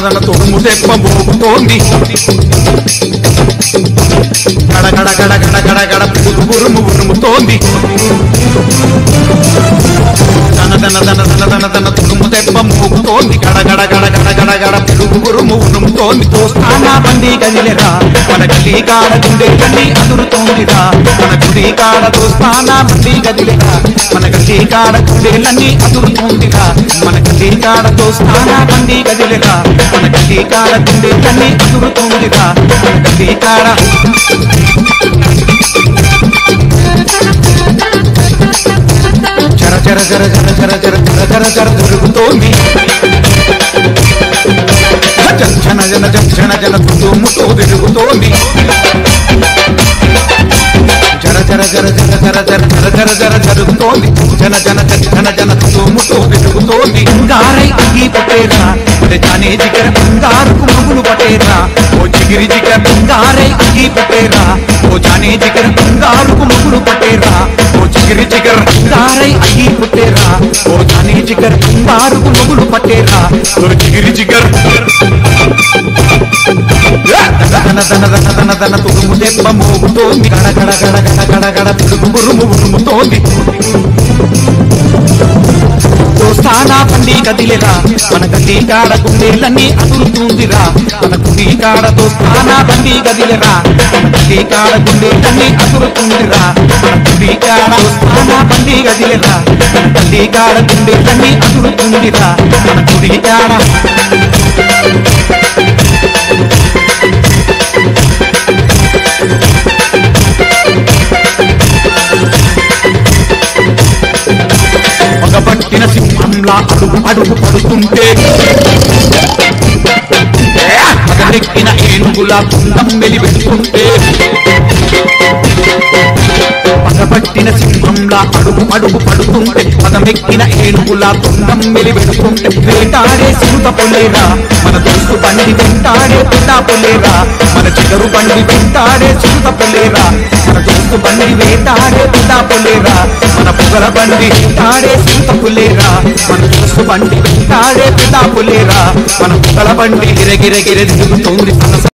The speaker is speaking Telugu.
దన తుడుము తెప్ప మోగుతోంది గడ గడ గడ గడ గడ గడ పురుగు ఉరుము ఉరుముతోంది దన దన దన దన దన దన తుడుము తెప్ప మోగుతోంది గడ గడ గడ గడ గడ గడ పురుగు ఉరుము ఉరుముతోంది తోస్తానా బండి గదిలేరా మన గల్లీ కాడ గుండె గల్లి అదురుతోందిరా మన గుడి కాడ దోస్తానా బండి గదిలేరా మన గల్లీ కాడ గుండెలన్నీ అదురుతోందిరా మన గల్లీ కాడ దోస్తానా బండి గదిలేరా మన గల్లీ కాడ గుండెలన్నీ అదురుతోందిరా మన గల్లీ కాడ చర చర చర చర చర చర చర చర చర జరుగుతోంది జన జన జన జన జన తుమ్ముతో తిరుగుతోంది జర జర జర జర జర జర జర జర జర జరుగుతోంది జన జన జన జన జన తుమ్ముతో తిరుగుతోంది అంగారై అగ్గి పట్టేరా అంటే జానే జిగర అంగారుకు మగులు పట్టేరా ఓ చిగిరి జిగర అంగారై అగ్గి పట్టేరా ఓ జానే జిగర అంగారుకు మగులు పట్టేరా ఓ చిగిరి జిగర అంగారై అగ్గి పట్టేరా ఓ జానే జిగర అంగారుకు మగులు పట్టేరా ఓ చిగిరి జిగర దన దన దన దన దన తురుము దెబ్బ మోగుతోంది గడ గడ గడ గడ గడ గడ తురుము బురుము ఉరుముతోంది దోస్తానా పండి కదిలేరా మన గడ్డి కాడ గుండెలన్నీ అదురుతుందిరా మన గుడి కాడ దోస్తానా బండి కదిలేరా మన గడ్డి కాడ గుండెలన్నీ అదురుతుందిరా మన గుడి కాడ దోస్తానా బండి కదిలేరా మన గడ్డి కాడ గుండెలన్నీ అదురుతుందిరా మన గుడి కాడ పగబట్టిన సింహంలా అడుగు అడుగు పడుతుంటే పగలెక్కిన ఏనుగులా కుండం వెలిపెడుతుంటే పగబట్టిన సింహంలా అడుగు అడుగు పడుతుంటే పదమెక్కిన ఏనుగులా కుండం వెలిపెడుతుంటే వేటాడే సిరుత పొలేరా మన దోస్తు బండి వెంటాడే పిత పొలేరా మన చిగరు బండి వెంటాడే చిరుత పొలేరా మన దోస్తు బండి వేటాడే పిత పొలేరా మన పొగల బండి వెంటాడే సిరుత పులేరా మన దోస్తు బండి వెంటాడే పిత పులేరా మన పొగల బండి గిరగిర గిర తిరుగుతుంది